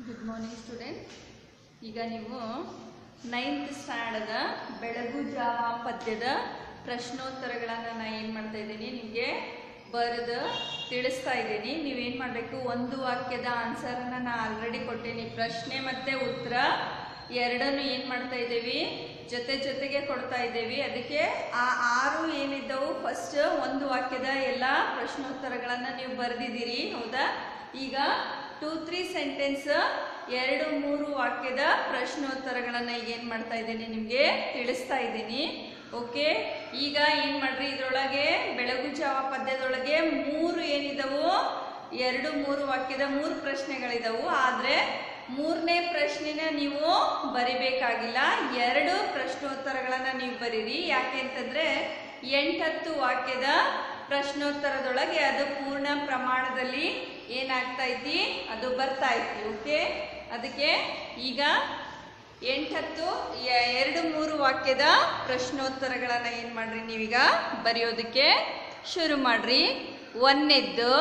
good morning student ಈಗ ನೀವು ninth ಸ್ಟ್ಯಾಂಡರ್ದ ಬೆಳಗು ಜಾವ ಪದ್ಯದ ಪ್ರಶ್ನೋತ್ತರಗಳನ್ನು ನಾನು ಏನು ಮಾಡ್ತಾ ಇದ್ದೀನಿ ನಿಮಗೆ ಬರೆದು ತಿಳಿಸ್ತಾ ಇದ್ದೀನಿ ನೀವೇನು ಮಾಡಬೇಕು ಒಂದು ವಾಕ್ಯದ ಆನ್ಸರನ್ನು ನಾನು ಆಲ್ರೆಡಿ ಕೊಟ್ಟೇನಿ ಪ್ರಶ್ನೆ ಮತ್ತು ಉತ್ತರ ಎರಡನ್ನು ಏನು ಮಾಡ್ತಾ ಇದ್ದೀವಿ ಜೊತೆ ಜೊತೆಗೆ ಕೊಡ್ತಾ ಇದ್ದೇವೆ ಅದಕ್ಕೆ ಆ ಆರು ಏನಿದ್ದವು ಫಸ್ಟ್ ಒಂದು ವಾಕ್ಯದ ಎಲ್ಲ ಪ್ರಶ್ನೋತ್ತರಗಳನ್ನು ನೀವು ಬರೆದಿದ್ದೀರಿ ಹೌದಾ ಈಗ ಟೂ ತ್ರೀ ಸೆಂಟೆನ್ಸ್ ಎರಡು ಮೂರು ವಾಕ್ಯದ ಪ್ರಶ್ನೋತ್ತರಗಳನ್ನು ಈಗ ಏನು ಮಾಡ್ತಾ ಇದ್ದೀನಿ ನಿಮಗೆ ತಿಳಿಸ್ತಾ ಇದ್ದೀನಿ ಓಕೆ ಈಗ ಏನು ಮಾಡ್ರಿ ಇದರೊಳಗೆ ಬೆಳಗು ಜಾವ ಪದ್ಯದೊಳಗೆ ಮೂರು ಏನಿದವು ಎರಡು ಮೂರು ವಾಕ್ಯದ ಮೂರು ಪ್ರಶ್ನೆಗಳಿದವು ಆದರೆ ಮೂರನೇ ಪ್ರಶ್ನೆನ ನೀವು ಬರಿಬೇಕಾಗಿಲ್ಲ ಎರಡು ಪ್ರಶ್ನೋತ್ತರಗಳನ್ನು ನೀವು ಬರೀರಿ ಯಾಕೆ ಅಂತಂದರೆ ಎಂಟತ್ತು ವಾಕ್ಯದ ಪ್ರಶ್ನೋತ್ತರದೊಳಗೆ ಅದು ಪೂರ್ಣ ಪ್ರಮಾಣದಲ್ಲಿ ಏನಾಗ್ತಾ ಐತಿ ಅದು ಬರ್ತಾ ಐತಿ ಓಕೆ ಅದಕ್ಕೆ ಈಗ ಎಂಟತ್ತು ಎ- ಎರಡು ಮೂರು ವಾಕ್ಯದ ಪ್ರಶ್ನೋತ್ತರಗಳನ್ನು ಏನು ಮಾಡ್ರಿ ನೀವೀಗ ಬರೆಯೋದಕ್ಕೆ ಶುರು ಮಾಡ್ರಿ ಒಂದನೇದ್ದು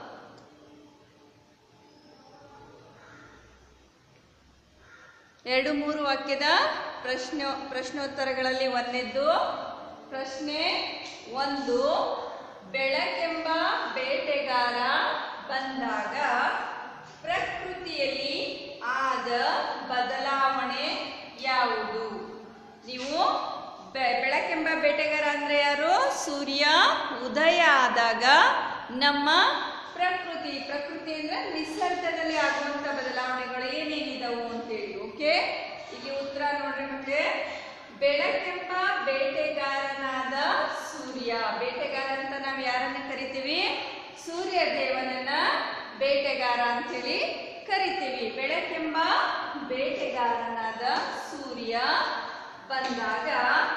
ಎರಡು ಮೂರು ವಾಕ್ಯದ ಪ್ರಶ್ನೆ ಪ್ರಶ್ನೋತ್ತರಗಳಲ್ಲಿ ಒಂದನೇದ್ದು ಪ್ರಶ್ನೆ ಒಂದು ಬೆಳಕೆಂಬ ಬೇಟೆಗಾರ ಬಂದಾಗ ಪ್ರಕೃತಿಯಲ್ಲಿ ಆದ ಬದಲಾವಣೆ ಯಾವುದು ನೀವು ಬೆ- ಬೆಳಕೆಂಬ ಬೇಟೆಗಾರ ಅಂದ್ರೆ ಯಾರು ಸೂರ್ಯ ಉದಯ ಆದಾಗ ನಮ್ಮ ಪ್ರಕೃತಿ ಪ್ರಕೃತಿ ಅಂದ್ರೆ ನಿಸರ್ಗದಲ್ಲಿ ಆಗುವಂತ ಬದಲಾವಣೆಗಳು ಏನೇನಿದವು ಅಂತೇಳಿ ಓಕೆ ಇಲ್ಲಿ ಉತ್ತರ ನೋಡ್ರಿ ಮಕ್ಕಳೇ ಬೆಳಕೆಂಬ ಬೇಟೆಗಾರನಾದ ಸೂರ್ಯ ಬೇಟೆಗಾರ ಅಂತ ನಾವು ಯಾರನ್ನ ಕರಿತೀವಿ ಸೂರ್ಯ ದೇವನನ್ನ ಬೇಟೆಗಾರ ಅಂತೇಳಿ ಕರಿತೀವಿ ಬೆಳಕೆಂಬ ಬೇಟೆಗಾರನಾದ ಸೂರ್ಯ ಬಂದಾಗ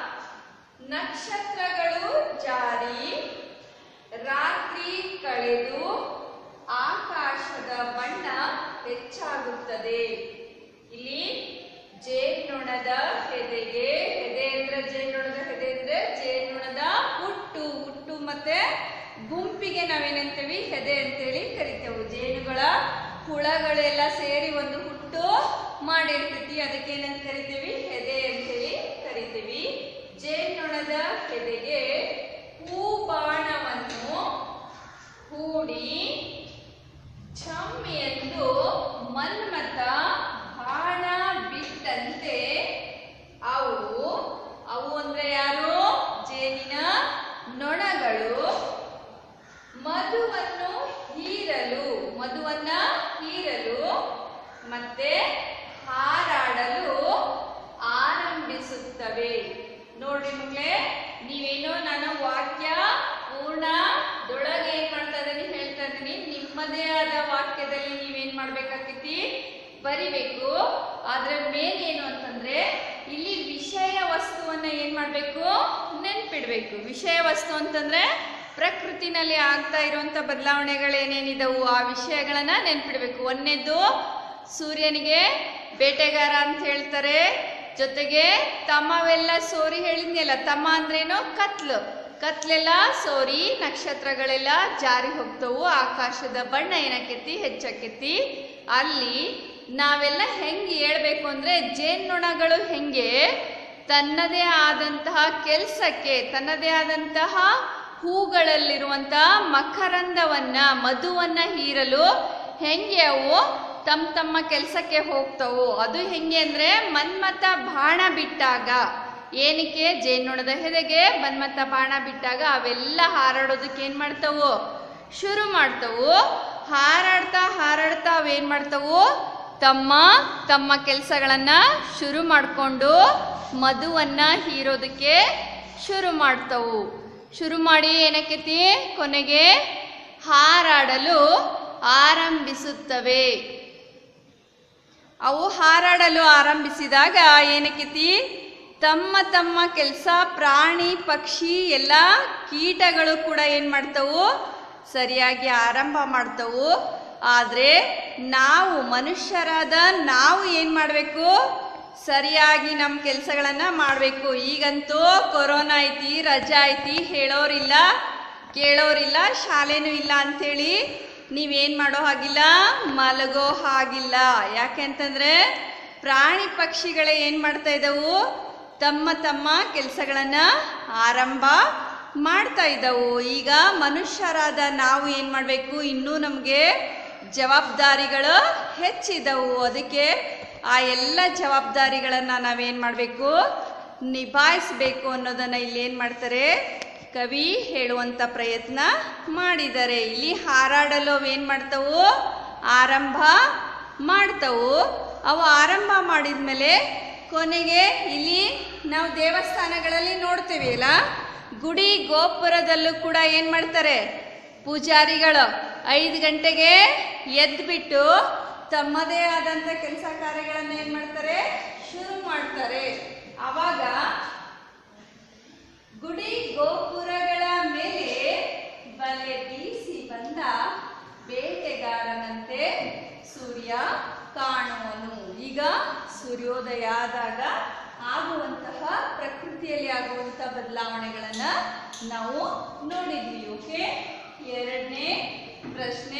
ನಕ್ಷತ್ರಗಳು ಜಾರಿ ರಾತ್ರಿ ಕಳೆದು ಆಕಾಶದ ಬಣ್ಣ ಹೆಚ್ಚಾಗುತ್ತದೆ ಇಲ್ಲಿ ಜೇನ್ನೊಣದ ಹೆದೆಗೆ ಹೆದೆ ಅಂದ್ರೆ ಜೇನ್ನೊಣದ ಹೆದೆ ಅಂದ್ರೆ ಜೇನ್ನೊಣದ ಹುಟ್ಟು ಹುಟ್ಟು ಮತ್ತೆ ಗುಂಪಿಗೆ ನಾವೇನಂತೀವಿ ಹೆದೆ ಅಂತೇಳಿ ಕರಿತೇವೆ ಜೇನುಗಳ ಹುಳಗಳೆಲ್ಲ ಸೇರಿ ಒಂದು ಹುಟ್ಟು ಮಾಡಿರ್ತೈತಿ ಅದಕ್ಕೆ ಏನಂತ ಕರಿತೀವಿ ಹೆದೆ ಅಂತೇಳಿ ಕರಿತೀವಿ ಜೇನ್ನೊಣದ ಹೆದೆಗೆ ಹೂಬಾಣವನ್ನು ಹೂಡಿ ಛಮ್ ಎಂದು ಮನ್ಮಥ ಬಾಣ ಬಿಟ್ಟಂತೆ ಅವು ಅವು ಅಂದ್ರೆ ಯಾರು ಜೇನಿನ ನೊಣಗಳು ಮಧುವನ್ನು ಹೀರಲು ಮಧುವನ್ನ ಹೀರಲು ಮತ್ತೆ ಹಾರಾಡಲು ಆರಂಭಿಸುತ್ತವೆ ನೋಡ್ರಿ ಮಕ್ಕಳೇ ನೀವೇನೋ ನಾನು ವಾಕ್ಯ ಪೂರ್ಣದೊಳಗೆ ಏನ್ ಮಾಡ್ತಾ ಇದ್ದೀನಿ ಹೇಳ್ತಾ ಇದ್ದೀನಿ ನಿಮ್ಮದೇ ಆದ ವಾಕ್ಯದಲ್ಲಿ ನೀವೇನ್ ಮಾಡ್ಬೇಕಾಗ್ತೈತಿ ಬರಿಬೇಕು ಆದ್ರೆ ಮೇನ್ ಏನು ಅಂತಂದ್ರೆ ಇಲ್ಲಿ ವಿಷಯ ವಸ್ತುವನ್ನ ಏನ್ ಮಾಡ್ಬೇಕು ನೆನ್ಪಿಡ್ಬೇಕು ವಿಷಯ ವಸ್ತು ಅಂತಂದ್ರೆ ಪ್ರಕೃತಿನಲ್ಲಿ ಆಗ್ತಾ ಇರುವಂತ ಬದಲಾವಣೆಗಳು ಏನೇನಿದವು ಆ ವಿಷಯಗಳನ್ನ ನೆನ್ಪಿಡ್ಬೇಕು ಒಂದನೇದು ಸೂರ್ಯನಿಗೆ ಬೇಟೆಗಾರ ಅಂತ ಹೇಳ್ತಾರೆ ಜೊತೆಗೆ ತಮ್ಮವೆಲ್ಲ ಸೋರಿ ಹೇಳಿದ್ನಲ್ಲ ತಮ್ಮ ಅಂದ್ರೇನು ಕತ್ಲು ಕತ್ಲೆಲ್ಲ ಸೋರಿ ನಕ್ಷತ್ರಗಳೆಲ್ಲ ಜಾರಿ ಹೋಗ್ತವು ಆಕಾಶದ ಬಣ್ಣ ಏನಾಕೈತಿ ಹೆಚ್ಚಾಕೈತಿ ಅಲ್ಲಿ ನಾವೆಲ್ಲ ಹೆಂಗೆ ಹೇಳ್ಬೇಕು ಅಂದ್ರೆ ಜೇನ್ನೊಣಗಳು ಹೆಂಗೆ ತನ್ನದೇ ಆದಂತಹ ಕೆಲಸಕ್ಕೆ ತನ್ನದೇ ಆದಂತಹ ಹೂಗಳಲ್ಲಿರುವಂತಹ ಮಕರಂದವನ್ನ ಮಧುವನ್ನ ಹೀರಲು ಹೆಂಗೆ ಅವು ತಮ್ಮ ತಮ್ಮ ಕೆಲಸಕ್ಕೆ ಹೋಗ್ತವು ಅದು ಹೆಂಗೆ ಅಂದ್ರೆ ಮನ್ಮಥ ಬಾಣ ಬಿಟ್ಟಾಗ ಏನಕ್ಕೆ ಜೇನ್ನೊಣದ ಹೆದೆಗೆ ಮನ್ಮಥ ಬಾಣ ಬಿಟ್ಟಾಗ ಅವೆಲ್ಲ ಹಾರಾಡೋದಕ್ಕೆ ಏನ್ ಮಾಡ್ತವು ಶುರು ಮಾಡ್ತವು ಹಾರಾಡ್ತಾ ಹಾರಾಡ್ತಾ ಅವೇನ್ ಮಾಡ್ತವು ತಮ್ಮ ತಮ್ಮ ಕೆಲಸಗಳನ್ನ ಶುರು ಮಾಡಿಕೊಂಡು ಮಧುವನ್ನ ಹೀರೋದಕ್ಕೆ ಶುರು ಮಾಡ್ತವು ಶುರು ಮಾಡಿ ಏನಕ್ಕೈತಿ ಕೊನೆಗೆ ಹಾರಾಡಲು ಆರಂಭಿಸುತ್ತವೆ ಅವು ಹಾರಾಡಲು ಆರಂಭಿಸಿದಾಗ ಏನಕ್ಕೈತಿ ತಮ್ಮ ತಮ್ಮ ಕೆಲಸ ಪ್ರಾಣಿ ಪಕ್ಷಿ ಎಲ್ಲ ಕೀಟಗಳು ಕೂಡ ಏನು ಮಾಡ್ತವು ಸರಿಯಾಗಿ ಆರಂಭ ಮಾಡ್ತವು ಆದರೆ ನಾವು ಮನುಷ್ಯರಾದ ನಾವು ಏನು ಮಾಡಬೇಕು ಸರಿಯಾಗಿ ನಮ್ಮ ಕೆಲಸಗಳನ್ನು ಮಾಡಬೇಕು ಈಗಂತೂ ಕೊರೋನಾ ಐತಿ ರಜಾ ಐತಿ ಹೇಳೋರಿಲ್ಲ ಕೇಳೋರಿಲ್ಲ ಶಾಲೆನೂ ಇಲ್ಲ ಅಂಥೇಳಿ ನೀವೇನ್ ಮಾಡೋ ಹಾಗಿಲ್ಲ ಮಲಗೋ ಹಾಗಿಲ್ಲ ಯಾಕೆ ಅಂತಂದ್ರೆ ಪ್ರಾಣಿ ಪಕ್ಷಿಗಳೇ ಏನ್ ಮಾಡ್ತಾ ಇದ್ದವು ತಮ್ಮ ತಮ್ಮ ಕೆಲಸಗಳನ್ನ ಆರಂಭ ಮಾಡ್ತಾ ಇದ್ದವು ಈಗ ಮನುಷ್ಯರಾದ ನಾವು ಏನ್ ಮಾಡಬೇಕು ಇನ್ನೂ ನಮಗೆ ಜವಾಬ್ದಾರಿಗಳು ಹೆಚ್ಚಿದವು ಅದಕ್ಕೆ ಆ ಎಲ್ಲ ಜವಾಬ್ದಾರಿಗಳನ್ನ ನಾವೇನ್ ಮಾಡಬೇಕು ನಿಭಾಯಿಸಬೇಕು ಅನ್ನೋದನ್ನ ಇಲ್ಲಿ ಏನ್ ಮಾಡ್ತಾರೆ ಕವಿ ಹೇಳುವಂತ ಪ್ರಯತ್ನ ಮಾಡಿದ್ದಾರೆ ಇಲ್ಲಿ ಹಾರಾಡಲು ಅವು ಏನ್ ಮಾಡ್ತಾವು ಆರಂಭ ಮಾಡ್ತಾವು ಅವು ಆರಂಭ ಮಾಡಿದ್ಮೇಲೆ ಕೊನೆಗೆ ಇಲ್ಲಿ ನಾವು ದೇವಸ್ಥಾನಗಳಲ್ಲಿ ನೋಡ್ತೀವಿ ಅಲ್ಲ ಗುಡಿ ಗೋಪುರದಲ್ಲೂ ಕೂಡ ಏನ್ ಮಾಡ್ತಾರೆ ಪೂಜಾರಿಗಳು ಐದು ಗಂಟೆಗೆ ಎದ್ಬಿಟ್ಟು ತಮ್ಮದೇ ಆದಂತ ಕೆಲಸ ಕಾರ್ಯಗಳನ್ನ ಏನ್ ಮಾಡ್ತಾರೆ ಶುರು ಮಾಡ್ತಾರೆ ಅವಾಗ ಗುಡಿ ಗೋಪುರಗಳ ಮೇಲೆ ಬಲೆ ಬೀಸಿ ಬಂದ ಬೇಟೆಗಾರನಂತೆ ಸೂರ್ಯ ಕಾಣುವನು ಈಗ ಸೂರ್ಯೋದಯ ಆದಾಗ ಆಗುವಂತಹ ಪ್ರಕೃತಿಯಲ್ಲಿ ಆಗುವಂತಹ ಬದಲಾವಣೆಗಳನ್ನ ನಾವು ನೋಡಿದ್ವಿ ಓಕೆ ಎರಡನೇ ಪ್ರಶ್ನೆ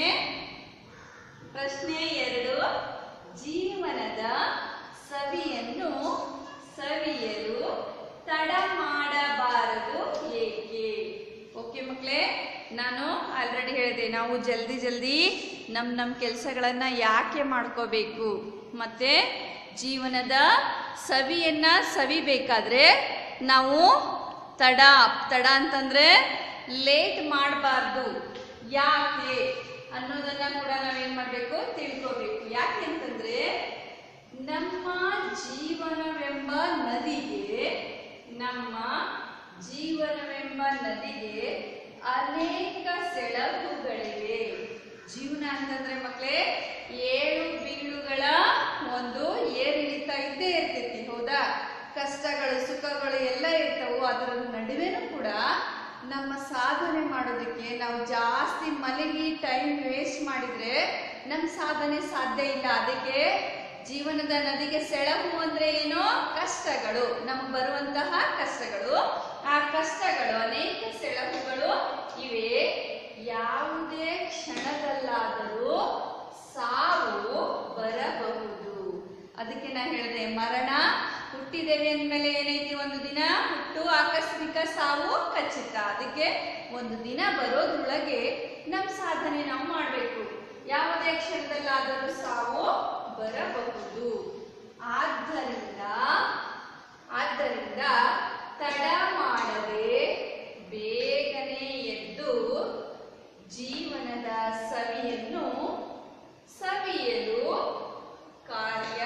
ಪ್ರಶ್ನೆ ಎರಡು ಜೀವನದ ಸವಿಯನ್ನು ಸವಿಯಲು ತಡ ಮಾಡಬಾರದು ಏಕೆ ಓಕೆ ಮಕ್ಕಳೇ ನಾನು ಆಲ್ರೆಡಿ ಹೇಳಿದೆ ನಾವು ಜಲ್ದಿ ಜಲ್ದಿ ನಮ್ಮ ನಮ್ಮ ಕೆಲಸಗಳನ್ನ ಯಾಕೆ ಮಾಡ್ಕೋಬೇಕು ಮತ್ತೆ ಜೀವನದ ಸವಿಯನ್ನ ಸವಿಬೇಕಾದ್ರೆ ನಾವು ತಡ ತಡ ಅಂತಂದ್ರೆ ಲೇಟ್ ಮಾಡಬಾರ್ದು ಯಾಕೆ ಅನ್ನೋದನ್ನ ಕೂಡ ನಾವೇನ್ ಮಾಡ್ಬೇಕು ತಿಳ್ಕೋಬೇಕು ಯಾಕೆ ಅಂತಂದ್ರೆ ನಮ್ಮ ಜೀವನವೆಂಬ ನದಿಗೆ ನಮ್ಮ ಜೀವನವೆಂಬ ನದಿಗೆ ಅನೇಕ ಸೆಳಗುಗಳಿವೆ ಜೀವನ ಅಂತಂದ್ರೆ ಮಕ್ಕಳೇ ಏಳು ಬೀಳುಗಳ ಒಂದು ಏರಿಳಿತ ಇದ್ದೇ ಇರ್ತೈತಿ ಹೌದಾ ಕಷ್ಟಗಳು ಸುಖಗಳು ಎಲ್ಲ ಇರ್ತವು ಅದರ ನಡುವೆನೂ ಕೂಡ ನಮ್ಮ ಸಾಧನೆ ಮಾಡೋದಕ್ಕೆ ನಾವು ಜಾಸ್ತಿ ಮಲಗಿ ಟೈಮ್ ವೇಸ್ಟ್ ಮಾಡಿದ್ರೆ ನಮ್ಮ ಸಾಧನೆ ಸಾಧ್ಯ ಇಲ್ಲ ಅದಕ್ಕೆ ಜೀವನದ ನದಿಗೆ ಸೆಳಗು ಅಂದ್ರೆ ಏನು ಕಷ್ಟಗಳು ನಮಗೆ ಬರುವಂತಹ ಕಷ್ಟಗಳು ಆ ಕಷ್ಟಗಳು ಅನೇಕ ಸೆಳಗುಗಳು ಇವೆ ಯಾವುದೇ ಕ್ಷಣದಲ್ಲಾದರೂ ಸಾವು ಬರಬಹುದು ಅದಕ್ಕೆ ನಾ ಹೇಳಿದೆ ಮರಣ ಹುಟ್ಟಿದ್ದೇವೆ ಅಂದಮೇಲೆ ಏನೈತಿ ಒಂದು ದಿನ ಹುಟ್ಟು ಆಕಸ್ಮಿಕ ಸಾವು ಖಚಿತ ಅದಕ್ಕೆ ಒಂದು ದಿನ ಬರೋದ್ರೊಳಗೆ ನಮ್ಮ ಸಾಧನೆ ನಾವು ಮಾಡಬೇಕು ಯಾವುದೇ ಕ್ಷಣದಲ್ಲಾದರೂ ಸಾವು ಬರಬಹುದು ಆದ್ದರಿಂದ ಆದ್ದರಿಂದ ತಡ ಮಾಡದೆ ಬೇಗನೆ ಎದ್ದು ಜೀವನದ ಸವಿಯನ್ನು ಸವಿಯಲು ಕಾರ್ಯ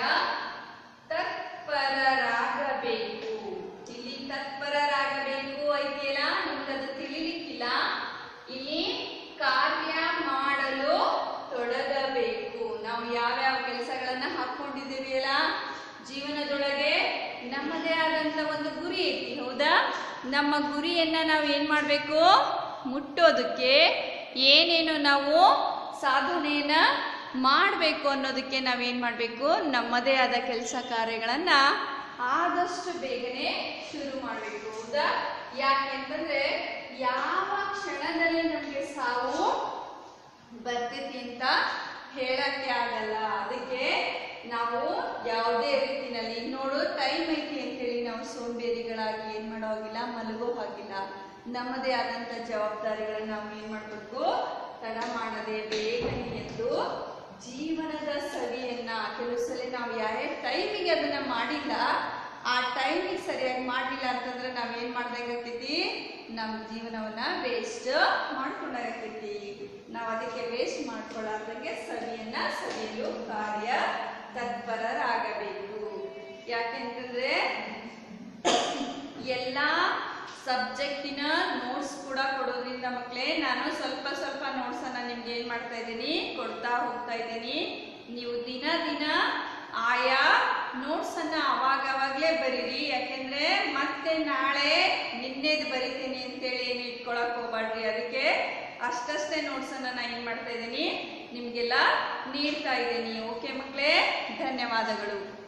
ತತ್ಪರರಾಗಬೇಕು ಇಲ್ಲಿ ತತ್ಪರರಾಗಬೇಕು ಐತಿಯಲ್ಲ ನಿಮ್ಗದು ತಿಳಿಲಿಕ್ಕಿಲ್ಲ ಇಲ್ಲಿ ಕಾರ್ಯ ಮಾಡಲು ತೊಡಗಬೇಕು ನಾವು ಯಾವ್ಯಾವ ಕೆಲಸಗಳನ್ನ ಹಾಕೊಂಡಿದ್ದೀವಿ ಅಲ್ಲ ಜೀವನದೊಳಗೆ ನಮ್ಮದೇ ಆದಂತ ಒಂದು ಗುರಿ ಐತಿ ಹೌದಾ ನಮ್ಮ ಗುರಿಯನ್ನ ನಾವು ಏನ್ ಮಾಡ್ಬೇಕು ಮುಟ್ಟೋದಕ್ಕೆ ಏನೇನು ನಾವು ಸಾಧನೆಯನ್ನ ಮಾಡಬೇಕು ಅನ್ನೋದಕ್ಕೆ ನಾವೇನ್ ಮಾಡಬೇಕು ನಮ್ಮದೇ ಆದ ಕೆಲಸ ಕಾರ್ಯಗಳನ್ನ ಆದಷ್ಟು ಬೇಗನೆ ಶುರು ಮಾಡಬೇಕು ಹೌದಾ ಯಾಕೆ ಅಂತಂದ್ರೆ ಯಾವ ಕ್ಷಣದಲ್ಲಿ ನಮಗೆ ಸಾವು ಬರ್ತೈತಿ ಅಂತ ಹೇಳಕ್ಕೆ ಆಗಲ್ಲ ಅದಕ್ಕೆ ನಾವು ಯಾವುದೇ ರೀತಿನಲ್ಲಿ ನೋಡು ಟೈಮ್ ಐತಿ ಅಂತೇಳಿ ನಾವು ಸೋಂಬೇರಿಗಳಾಗಿ ಏನ್ ಮಾಡೋ ಹಾಗಿಲ್ಲ ಮಲಗೋ ಹಾಗಿಲ್ಲ ನಮ್ಮದೇ ಆದಂತ ಜವಾಬ್ದಾರಿಗಳನ್ನ ನಾವು ಏನ್ ಮಾಡ್ಬೇಕು ತಡ ಮಾಡದೆ ಬೇಗನೆ ಎದ್ದು ಜೀವನದ ಸವಿಯನ್ನ ಕೆಲವು ಸಲ ನಾವು ಯಾವ ಟೈಮಿಗೆ ಅದನ್ನ ಮಾಡಿಲ್ಲ ಆ ಟೈಮಿಗೆ ಸರಿಯಾಗಿ ಮಾಡಲಿಲ್ಲ ಅಂತಂದ್ರೆ ನಾವ್ ಏನ್ ಮಾಡ್ದಂಗಾಗ್ತೈತಿ ನಮ್ಮ ಜೀವನವನ್ನ ವೇಸ್ಟ್ ಮಾಡ್ಕೊಂಡಾಗತೈತಿ ನಾವು ಅದಕ್ಕೆ ವೇಸ್ಟ್ ಮಾಡ್ಕೊಳ್ಳಾರ್ದಂಗೆ ಸವಿಯನ್ನ ಸವಿಯಲು ಕಾರ್ಯ ತತ್ಪರರಾಗಬೇಕು ಯಾಕೆಂತಂದ್ರೆ ಎಲ್ಲ ಸಬ್ಜೆಕ್ಟಿನ ನೋಟ್ಸ್ ಕೂಡ ಕೊಡೋದ್ರಿಂದ ಮಕ್ಕಳೇ ನಾನು ಸ್ವಲ್ಪ ಸ್ವಲ್ಪ ನೋಟ್ಸ್ ಅನ್ನ ನಿಮ್ಗೆ ಏನ್ ಮಾಡ್ತಾ ಇದ್ದೀನಿ ಕೊಡ್ತಾ ಹೋಗ್ತಾ ಇದ್ದೀನಿ ನೀವು ದಿನ ದಿನ ಆಯಾ ನೋಟ್ಸ್ ಅನ್ನ ಅವಾಗ ಅವಾಗ್ಲೇ ಬರೀರಿ ಯಾಕೆಂದ್ರೆ ಮತ್ತೆ ನಾಳೆ ನಿನ್ನೆದು ಬರಿತೀನಿ ಅಂತೇಳಿ ಏನು ಇಟ್ಕೊಳಕ್ ಹೋಗ್ಬಾಡ್ರಿ ಅದಕ್ಕೆ ಅಷ್ಟಷ್ಟೇ ನೋಟ್ಸ್ ಅನ್ನ ನಾನು ಏನ್ ಮಾಡ್ತಾ ಇದ್ದೀನಿ ನಿಮ್ಗೆಲ್ಲ ನೀಡ್ತಾ ಇದ್ದೀನಿ ಓಕೆ ಮಕ್ಕಳೇ ಧನ್ಯವಾದಗಳು